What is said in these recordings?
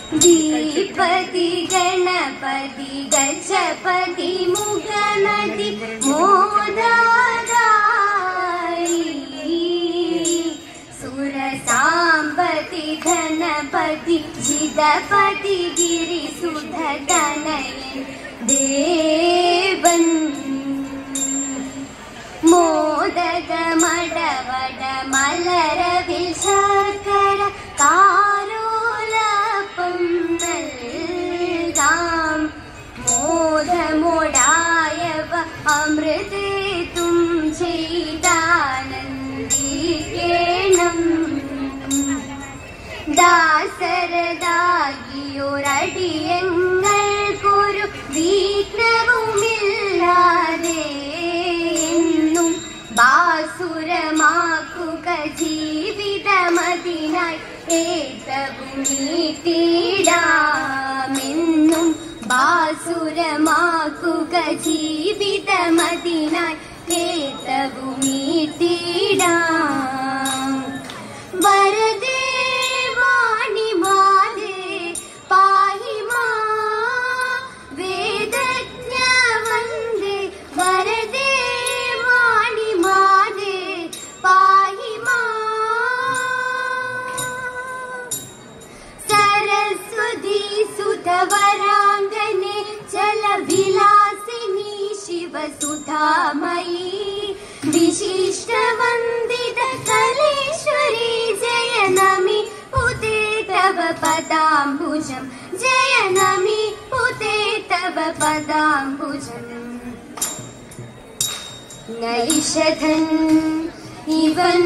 धीपति गणपति गजपति मुगनति मोदादायि सुरसाम्बति धनपति जिदपति गिरिसुधतनयन् देवन् മോദക മടവട മലരവിൽ ശർക്കര കാരോലപ്പം നൽകാം മോദമോടായവ അമൃതേതും ചെയ്താനന്ദിക്കേണം ദാസരദാകിയൊരടിയങ്ങൾക്കൊരു വീക്നവുമില്ലാതെ എന്നും ബാസുരമാക്കുക ജീവിതമതിനായി ഏറ്റവും നീട്ടിടാമെന്നും ബാസുരമാക്കുക ജീവിതമതിനായി ഏറ്റവും നീട്ടിടാം വരദേ വാണിമാലേ പാഹി മാ വേദജ്ഞ വന്ദേ വരദേ വാണിമാലേ പാഹി മാ सरस्वती सुतवराङ्गने चलविलासिनी शिवसुधामयी विशिष्टवन्दित कलेश्वरी जय नमि पुते तव पदाम्बुजम् जय नमि पुते तव पदाम्बुजम् നൈഷധൻ ഇവൻ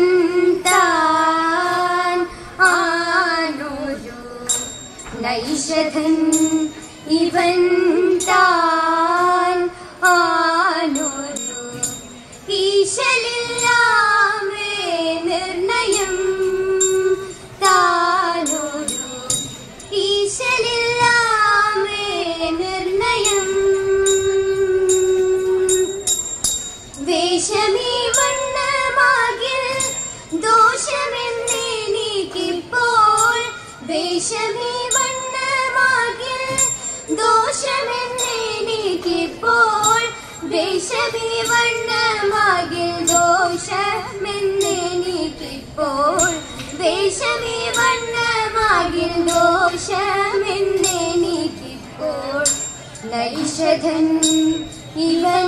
താൻ ആനൊരു നൈഷധൻ ഇവൻ താൻ ആനൊരു ഈശലില്ലാമേ നിർണയം താനൊരു ഈശലില്ലാമേ നിർണയം വേഷമീ വണ്ണമാകിൽ ദോഷമെന്നെനിക്കിപ്പോൾ വേഷമീ വണ്ണമാകിൽ ദോഷമെന്നെനിക്കിപ്പോൾ വേഷമീ വണ്ണമാകിൽ ദോഷമെന്നെനിക്കിപ്പോൾ വേഷമീ വണ്ണമാകിൽ ദോഷമെന്നെനിക്കിപ്പോൾ നൈഷധൻ ഇവൻ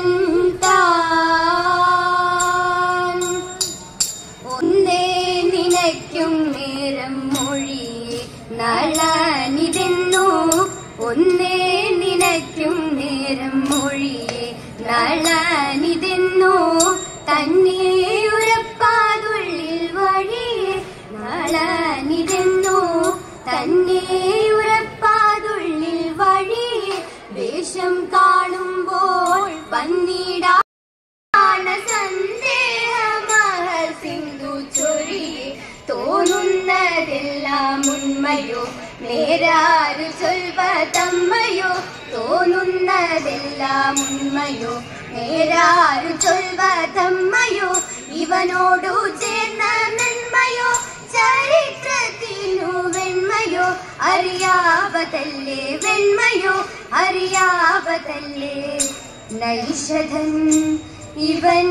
താൻ ഒന്നേ നിനയ്ക്കും നേരം മൊഴിയെ നളനിതെന്നു ഒന്നേ നിനയ്ക്കും നേരം മൊഴിയെ നളനിതെന്നു തന്നെ ഉറപ്പാതുള്ളിൽ വഴിയെ നളനിതെന്നു തന്നെ ഉറപ്പാതുള്ളിൽ വഴിയെ വേഷം കാണുമ്പോൾ പന്നീടാ സന്ദേഹമഹ സിന്ധു ചൊരിയെ തോന്നുന്നതെല്ലാം ഉണ്മയോ നേരാരു ചൊൽവതമ്മയോ തോന്നുന്നതെല്ലാം ഉണ്മയോ നേരാരു ചൊൽവതമ്മയോ ഇവനോടു ചേർന്ന നന്മയോ ചരിത്രത്തിനു വെണ്മയോ അറിയാവതല്ലേ വെണ്മയോ അറിയാവതല്ലേ നൈഷധൻ ഇവൻ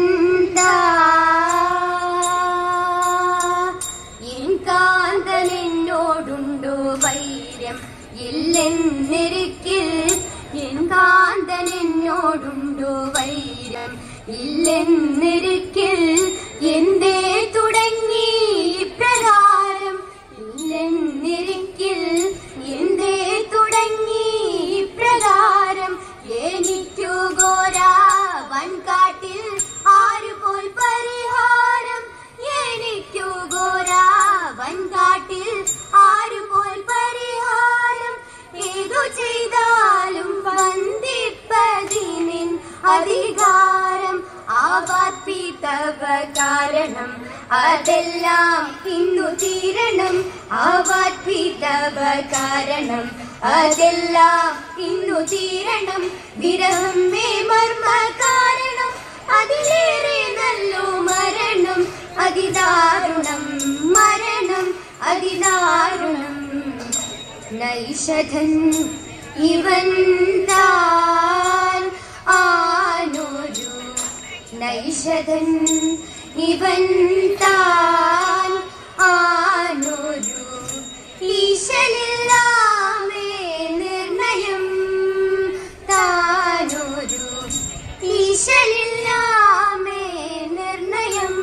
കാന്തൻ എന്നോടുണ്ടോ വൈര്യം ഇല്ലെന്നിരിക്കിൽ എൻ കാന്തൻ എന്നോടുണ്ടോ വൈര്യം ഇല്ലെന്നിരിക്കിൽ എന്തേ തുടങ്ങി ഇപ്രകാരം ഇല്ലെന്നിരിക്കിൽ എന്തേ തുടങ്ങി ഇപ്രകാരം എനിക്കു ഗോരാ വൻകാട്ടിൽ ആരുപോൽ പരിഹാരം എനിക്കു ഗോരാ വൻകാട്ടിൽ ആരുപോൽ പരിഹാരം ഏതു ചെയ്താലും വന്ദിപ്പതിനിൻ അധികാരം ആവാത്പിതവ കാരണം അതെല്ലാം ഇന്നു തീരണം ആവാത്പിതവ കാരണം അതെല്ലാം ഇന്നു തീരണം വിരഹം മേ മർമ്മ കാരണം അതിലേറെ നല്ലു മരണം അതിദാരുണം മരണം അതിദാരുണം നൈഷധൻ ഇവൻ താൻ ആനൊരു നൈഷധൻ ഇവൻ താൻ ആനൊരു ഈശലില്ലാമേ നിർണയം താനൊരു ഈശലില്ലാമേ നിർണയം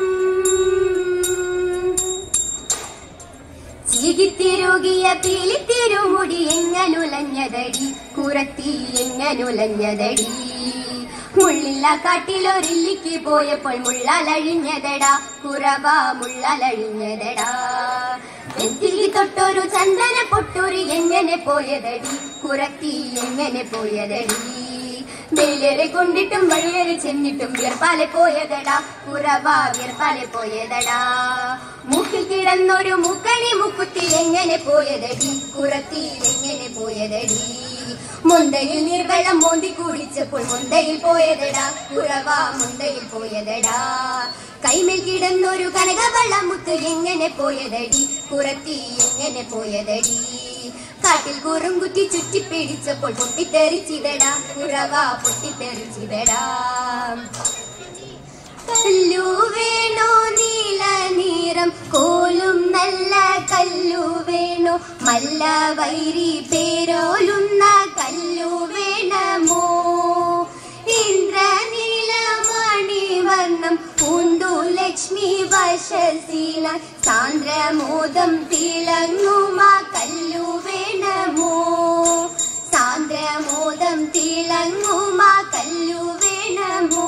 ചീകിത്തിരുകിയ പീലിത്തിരുമുടി എങ്ങനുലഞ്ഞതടി കുറത്തി എങ്ങനുലഞ്ഞതടി മുള്ളില്ല കാട്ടിലൊരില്ലിക്ക് പോയപ്പോൾ മുള്ളലഴിഞ്ഞതടാ കുറവ മുള്ളലഴിഞ്ഞതടാ നെറ്റിലി തൊട്ടൊരു ചന്ദന പൊട്ടൊരു എങ്ങനെ പോയതടി കുറത്തി എങ്ങനെ പോയതടി വെയിലേറെ കൊണ്ടിട്ടും വഴിയേറെ ചെന്നിട്ടും വിയർപ്പാലെ പോയതടാ കുറവ വിയർപ്പാലെ പോയതടാ മൂക്കിൽ കിടന്നൊരു മുക്കണി മുക്കുത്തി എങ്ങനെ പോയതടി കുറത്തി എങ്ങനെ പോയതടി മുന്തയിൽ നീർവെള്ളം മോന്തി കുടിച്ചപ്പോൾ മുന്തയിൽ പോയതടാ കുറവ മുന്തയിൽ പോയതടാ കൈമേൽ കിടന്നൊരു കനകവെള്ളം മുത്ത് എങ്ങനെ പോയതടി കുറത്തി എങ്ങനെ പോയതടി കാട്ടിൽ കുറുങ്കുറ്റി ചുറ്റി പിടിച്ചപ്പോൾ പൊട്ടിത്തെറിച്ചിതടാ കുറവ പൊട്ടിത്തെറിച്ചിതടാ കല്ലു വേണോ നീല നീറം കോലും നല്ല കല്ലു വേണോ മല്ല വൈരി പേരോലുന്ന കല്ലു വേണമോ ഇന്ദ്രനീലമണി വർണ്ണം പൂന്തു ലക്ഷ്മി വശശീല സാന്ദ്രമോദം തിളങ്ങുമാ കല്ലു വേണമോ സാന്ദ്രമോദം തിളങ്ങുമാ കല്ലു വേണമോ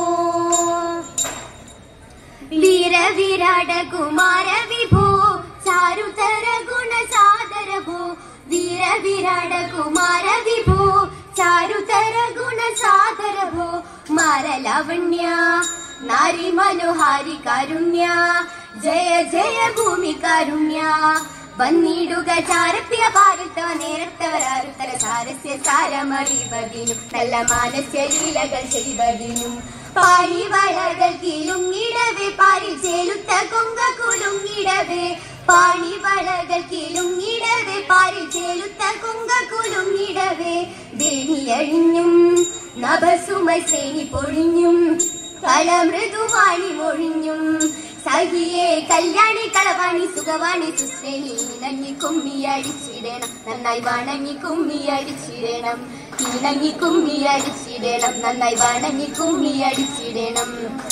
വീര വിരാട കുമാര വിഭോ ചാരുതര ഗുണ സാദര ഭോ വീര വിരാട കുമാര വിഭോ ചാരുതര ഗുണ സാദര ഭോ മാരലാവണ്യ നാരി മനോഹാരി കാരുണ്യ ജയ ജയ ഭൂമി കാരുണ്യ വന്നിടുക ചാരപ്യ ഭാരതവ നേരത്തവരാരുത്തര സാരസ്യ സാരമറിവതിനും നല്ല മാനസ്യ ലീലകൾ ചെയ്വതിനും പാരി വളകൾ കിലുങ്ങിടവേ പാരിൽ ചേലുത്ത കൊങ്ക കുലുങ്ങിടവേ പാണി വളകൾ കിലുങ്ങിടവേ പാരിൽ ചേലുത്ത കൊങ്ക കുലുങ്ങിടവേ വേണിയഴിഞ്ഞും നഭസുമൈ സേനി പൊഴിഞ്ഞും കളമൃദുവാണി മൊഴിഞ്ഞും സഖിയെ കല്യാണി കളവാണി സുഖവാണി സുശ്രേണി ഇണങ്ങി കുമ്മി അടിച്ചിടണം നന്നായി വണങ്ങി കുമ്മി അടിച്ചിടണം ഇണങ്ങി കുമ്മി അടിച്ചിടണം നന്നായി വണങ്ങി കുമ്മി അടിച്ചിടണം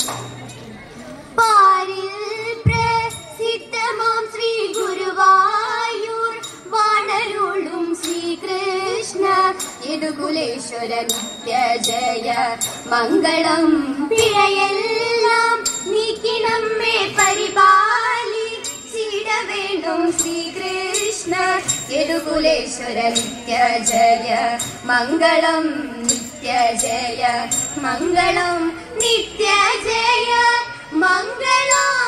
പാരിൽ പ്രസിദ്ധമാം ശ്രീ ഗുരുവായൂർ വാണരുളും ശ്രീകൃഷ്ണ യദുകുലേശ്വര നിത്യ ജയ മംഗളം പിഴയെല്ലാം നീക്കിനമ്മേ പരിപാലി ചിടവേണം ശ്രീകൃഷ്ണ യദുകുലേശ്വര നിത്യ ജയ മംഗളം നിത്യ ജയ മംഗളം നിത്യ ജയ മംഗളം